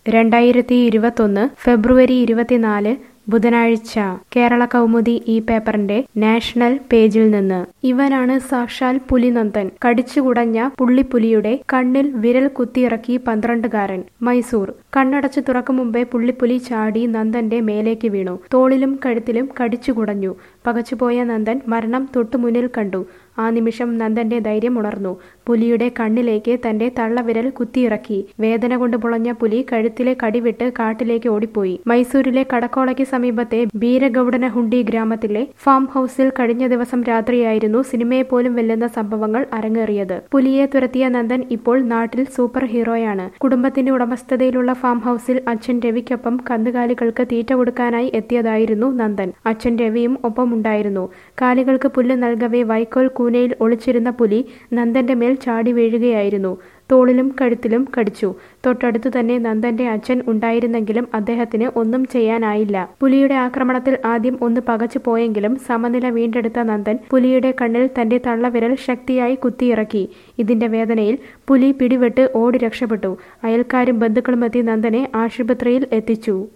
രണ്ടായിരത്തി ഇരുപത്തൊന്ന് ഫെബ്രുവരി ഇരുപത്തിനാല് ബുധനാഴ്ച കേരള കൗമുദി ഈ പേപ്പറിന്റെ നാഷണൽ പേജിൽ നിന്ന് ഇവനാണ് സാക്ഷാൽ പുലിനന്ദൻ കടിച്ചുകുടഞ്ഞ പുള്ളിപ്പുലിയുടെ കണ്ണിൽ വിരൽ കുത്തിയിറക്കി പന്ത്രണ്ടുകാരൻ മൈസൂർ കണ്ണടച്ചു തുറക്കും മുമ്പേ പുള്ളിപ്പുലി ചാടി നന്ദന്റെ മേലേക്ക് വീണു തോളിലും കഴുത്തിലും കടിച്ചുകുടഞ്ഞു പകച്ചുപോയ നന്ദൻ മരണം തൊട്ടുമുന്നിൽ കണ്ടു ആ നിമിഷം നന്ദന്റെ ധൈര്യം ഉണർന്നു പുലിയുടെ കണ്ണിലേക്ക് തന്റെ തള്ളവിരൽ കുത്തിയിറക്കി വേദന കൊണ്ട് പുളഞ്ഞ പുലി കഴുത്തിലെ കടിവിട്ട് കാട്ടിലേക്ക് ഓടിപ്പോയി മൈസൂരിലെ കടക്കോളയ്ക്ക് സമീപത്തെ ബീരഗൌഡനഹുണ്ടി ഗ്രാമത്തിലെ ഫാം ഹൌസിൽ കഴിഞ്ഞ ദിവസം രാത്രിയായിരുന്നു സിനിമയെ പോലും വെല്ലുന്ന സംഭവങ്ങൾ അരങ്ങേറിയത് പുലിയെ തുരത്തിയ നന്ദൻ ഇപ്പോൾ നാട്ടിൽ സൂപ്പർ ഹീറോയാണ് കുടുംബത്തിന്റെ ഉടമസ്ഥതയിലുള്ള ഫാം ഹൌസിൽ അച്ഛൻ രവിക്കൊപ്പം കന്നുകാലികൾക്ക് തീറ്റ കൊടുക്കാനായി എത്തിയതായിരുന്നു നന്ദൻ അച്ഛൻ രവിയും ഒപ്പമുണ്ടായിരുന്നു കാലികൾക്ക് പുല്ല് നൽകവേ വൈക്കോൽ കൂനയിൽ ഒളിച്ചിരുന്ന പുലി നന്ദന്റെ മേൽ ചാടി വീഴുകയായിരുന്നു തോളിലും കഴുത്തിലും കടിച്ചു തൊട്ടടുത്തു തന്നെ നന്ദന്റെ അച്ഛൻ ഉണ്ടായിരുന്നെങ്കിലും അദ്ദേഹത്തിന് ഒന്നും ചെയ്യാനായില്ല പുലിയുടെ ആക്രമണത്തിൽ ആദ്യം ഒന്ന് പകച്ചു പോയെങ്കിലും സമനില വീണ്ടെടുത്ത നന്ദൻ പുലിയുടെ കണ്ണിൽ തന്റെ തള്ളവിരൽ ശക്തിയായി കുത്തിയിറക്കി ഇതിന്റെ വേദനയിൽ പുലി പിടിവിട്ട് ഓടി രക്ഷപ്പെട്ടു അയൽക്കാരും ബന്ധുക്കളുമെത്തി നന്ദനെ ആശുപത്രിയിൽ എത്തിച്ചു